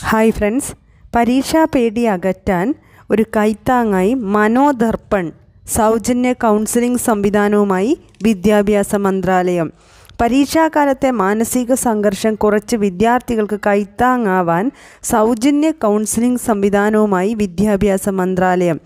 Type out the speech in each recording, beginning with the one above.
hi friends പരീക്ഷാ പേടി അകറ്റാൻ ഒരു കൈത്താങ്ങായി മനോദർപ്പൺ സൗജന്യ കൗൺസിലിംഗ് സംവിധാനവുമായി വിദ്യാഭ്യാസ മന്ത്രാലയം പരീക്ഷാകാലത്തെ മാനസിക സംഘർഷം കുറച്ച് വിദ്യാർത്ഥികൾക്ക് കൈത്താങ്ങാവാൻ സൗജന്യ കൗൺസിലിംഗ് സംവിധാനവുമായി വിദ്യാഭ്യാസ മന്ത്രാലയം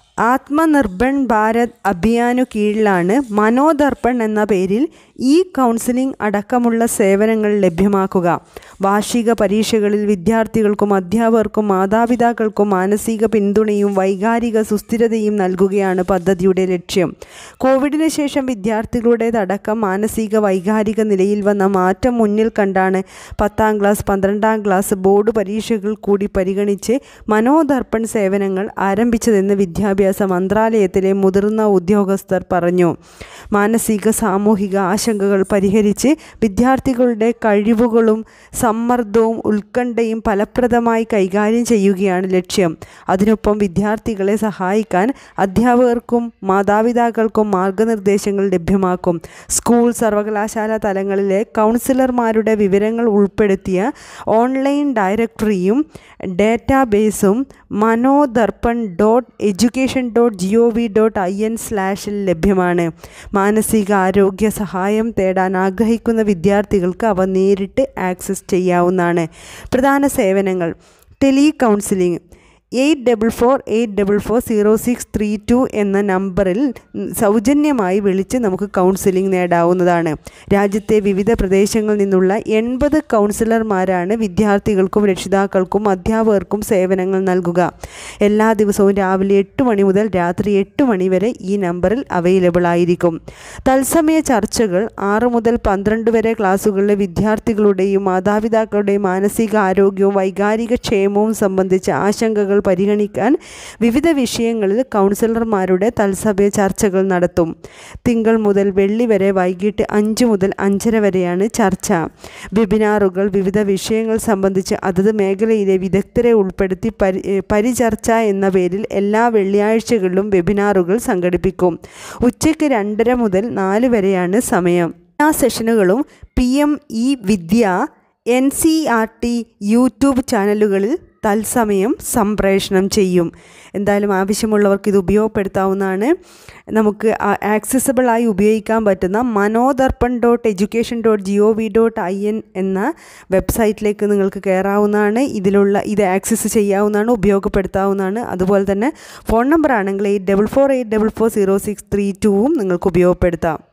ആത്മനിർഭൺ ഭാരത് അഭിയാനു കീഴിലാണ് മനോദർപ്പൺ എന്ന പേരിൽ ഈ കൗൺസിലിംഗ് അടക്കമുള്ള സേവനങ്ങൾ ലഭ്യമാക്കുക വാർഷിക പരീക്ഷകളിൽ വിദ്യാർത്ഥികൾക്കും അധ്യാപകർക്കും മാതാപിതാക്കൾക്കും മാനസിക പിന്തുണയും വൈകാരിക സുസ്ഥിരതയും നൽകുകയാണ് പദ്ധതിയുടെ ലക്ഷ്യം കോവിഡിന് ശേഷം വിദ്യാർത്ഥികളുടേതടക്കം മാനസിക വൈകാരിക നിലയിൽ വന്ന മാറ്റം മുന്നിൽ കണ്ടാണ് പത്താം ക്ലാസ് പന്ത്രണ്ടാം ക്ലാസ് ബോർഡ് പരീക്ഷകൾ കൂടി പരിഗണിച്ച് മനോദർപ്പൺ സേവനങ്ങൾ ആരംഭിച്ചതെന്ന് വിദ്യാഭ്യാസ മന്ത്രാലയത്തിലെ മുതിർന്ന ഉദ്യോഗസ്ഥർ പറഞ്ഞു മാനസിക സാമൂഹിക ആശങ്കകൾ പരിഹരിച്ച് വിദ്യാർത്ഥികളുടെ കഴിവുകളും സമ്മർദ്ദവും ഉത്കണ്ഠയും ഫലപ്രദമായി കൈകാര്യം ചെയ്യുകയാണ് ലക്ഷ്യം അതിനൊപ്പം വിദ്യാർത്ഥികളെ സഹായിക്കാൻ അധ്യാപകർക്കും മാതാപിതാക്കൾക്കും മാർഗനിർദ്ദേശങ്ങൾ ലഭ്യമാക്കും സ്കൂൾ സർവകലാശാല തലങ്ങളിലെ കൗൺസിലർമാരുടെ വിവരങ്ങൾ ഉൾപ്പെടുത്തിയ ഓൺലൈൻ ഡയറക്ടറിയും ഡേറ്റാബേസും Manodarpan dot education dot G O V dot I N സ്ലാഷിൽ ലഭ്യമാണ് മാനസിക ആരോഗ്യ സഹായം തേടാൻ ആഗ്രഹിക്കുന്ന വിദ്യാർത്ഥികൾക്ക് അവ നേരിട്ട് ആക്സസ് ചെയ്യാവുന്നതാണ് പ്രധാന സേവനങ്ങൾ tele counselling eight double four eight double four zero six three two എന്ന നമ്പറിൽ സൗജന്യമായി വിളിച്ച് നമുക്ക് കൗൺസിലിംഗ് നേടാവുന്നതാണ് രാജ്യത്തെ വിവിധ പ്രദേശങ്ങളിൽ നിന്നുള്ള എൺപത് കൗൺസിലർമാരാണ് വിദ്യാർത്ഥികൾക്കും രക്ഷിതാക്കൾക്കും അധ്യാപകർക്കും സേവനങ്ങൾ നൽകുക എല്ലാ ദിവസവും രാവിലെ എട്ട് മണി മുതൽ രാത്രി എട്ട് മണി വരെ ഈ നമ്പറിൽ അവൈലബിൾ ആയിരിക്കും തത്സമയ ചർച്ചകൾ ആറ് മുതൽ പന്ത്രണ്ട് വരെ ക്ലാസ്സുകളിലെ വിദ്യാർത്ഥികളുടെയും മാതാപിതാക്കളുടെയും മാനസിക ആരോഗ്യവും വൈകാരിക ക്ഷേമവും സംബന്ധിച്ച ആശങ്കകൾ പരിഗണിക്കാൻ വിവിധ വിഷയങ്ങളിൽ കൗൺസിലർമാരുടെ തത്സമയ ചർച്ചകൾ നടത്തും തിങ്കൾ മുതൽ വെള്ളി വരെ വൈകിട്ട് അഞ്ച് മുതൽ അഞ്ചര വരെയാണ് ചർച്ച വെബിനാറുകൾ വിവിധ വിഷയങ്ങൾ സംബന്ധിച്ച് അതത് മേഖലയിലെ വിദഗ്ധരെ ഉൾപ്പെടുത്തി പരി പരിചർച്ച എന്ന പേരിൽ എല്ലാ വെള്ളിയാഴ്ചകളിലും വെബിനാറുകൾ സംഘടിപ്പിക്കും ഉച്ചയ്ക്ക് രണ്ടര മുതൽ നാല് വരെയാണ് സമയം എല്ലാ സെഷനുകളും P M E Vidya N C R T YouTube ചാനലുകളിൽ തത്സമയം സംപ്രേഷണം ചെയ്യും എന്തായാലും ആവശ്യമുള്ളവർക്ക് ഇത് ഉപയോഗപ്പെടുത്താവുന്നതാണ് നമുക്ക് ആക്സസിബിളായി ഉപയോഗിക്കാൻ പറ്റുന്ന Manodarpan dot education dot G O V dot I N എന്ന വെബ്സൈറ്റിലേക്ക് നിങ്ങൾക്ക് കയറാവുന്നതാണ് ഇതിലുള്ള ഇത് ആക്സസ് ചെയ്യാവുന്നതാണ് ഉപയോഗപ്പെടുത്താവുന്നതാണ് അതുപോലെ തന്നെ ഫോൺ നമ്പർ ആണെങ്കിൽ eight double four eight double four zero six three ടുവും നിങ്ങൾക്ക് ഉപയോഗപ്പെടുത്താം